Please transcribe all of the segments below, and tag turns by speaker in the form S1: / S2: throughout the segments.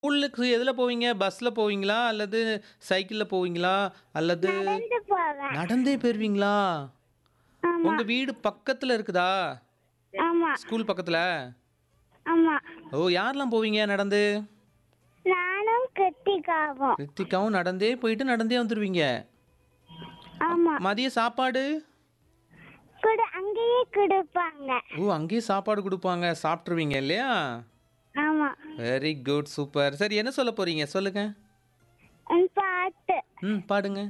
S1: ஸ்கூலுக்கு எதுல போவீங்க? பஸ்ல போவீங்களா? அல்லது சைக்கிள்ல போவீங்களா? அல்லது
S2: நடந்து போவேன்
S1: நடந்தே போயிருவீங்களா?
S2: ஆமா
S1: உங்க வீடு பக்கத்துல இருக்குதா?
S2: ஆமா
S1: ஸ்கூல் பக்கத்துல?
S2: ஆமா
S1: ஓ! யாரெல்லாம் போவீங்க நடந்து?
S2: நானும் கிருத்திகாவும்
S1: ரித்திகாவும் நடந்தே போயிட்டு நடந்தே வந்துருவீங்க.
S2: ஆமா
S1: மதிய சாப்பாடு?
S2: குடு அங்கேயே கொடுப்பாங்க
S1: ஓ! அங்கேயே சாப்பாடு குடுப்பாங்க. சாப்ட்டுருவீங்க இல்லையா?
S2: ஆமா
S1: வெரி குட். சூப்பர். சரி என்ன சொல்லப் போறீங்க? சொல்லுங்க.
S2: உன் பாட்டு
S1: ம். பாடுங்க.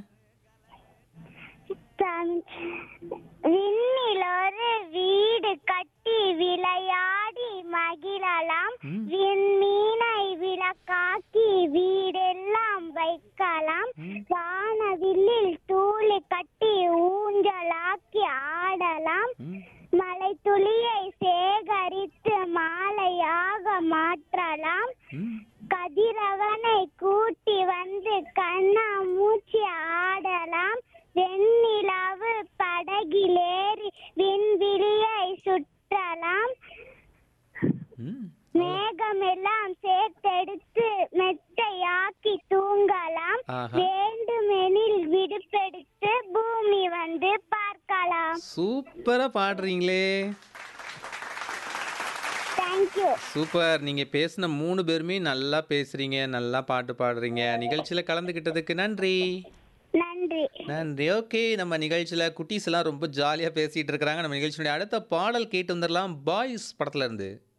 S2: தன் விண்ணில் ஒரு வீடு கட்டி விளையாடி மகிழலாம்
S1: ம்.
S2: விண்மீனை விளக்காக்கி வீடெல்லாம் வைக்கலாம்
S1: ம்.
S2: வானவில்லில் தூளி கட்டி ஊஞ்சலாக்கி ஆடலாம்
S1: ம்.
S2: மழை துளியை சேகரித்து மாலையாக மாற்றலாம்
S1: ம்.
S2: கதிரவனை கூட்டி வந்து கண்ணா மூச்சி ஆடலாம் வெண்ணிலவு படகிலேறி விண்வெளியை சுற்றலாம்
S1: ம்.
S2: மேகமெல்லாம் சேர்த்தெடுத்து மெத்தையாக்கி தூங்கலாம்
S1: ஆஹா.
S2: வேண்டுமெனில் விடுப்பெடுத்து பூமி வந்து பார்க்கலாம்
S1: சூப்பரா பாடுறீங்களே.
S2: Thank you
S1: super. நீங்க பேசின 3 பேருமே நல்லா பேசுறீங்க. நல்லா பாட்டு பாடுறீங்க. நிகழ்ச்சியில கலந்துக்கிட்டதுக்கு நன்றி.
S2: நன்றி
S1: நன்றி. ஓகே. நம்ம நிகழ்ச்சியில குட்டீஸ் எல்லாம் ரொம்ப ஜாலியா பேசிட்டு இருக்காங்க. நம்ம நிகழ்ச்சியுடைய அடுத்த பாடல் கேட்டு வந்துரலாம். பாய்ஸ் படத்துல இருந்து.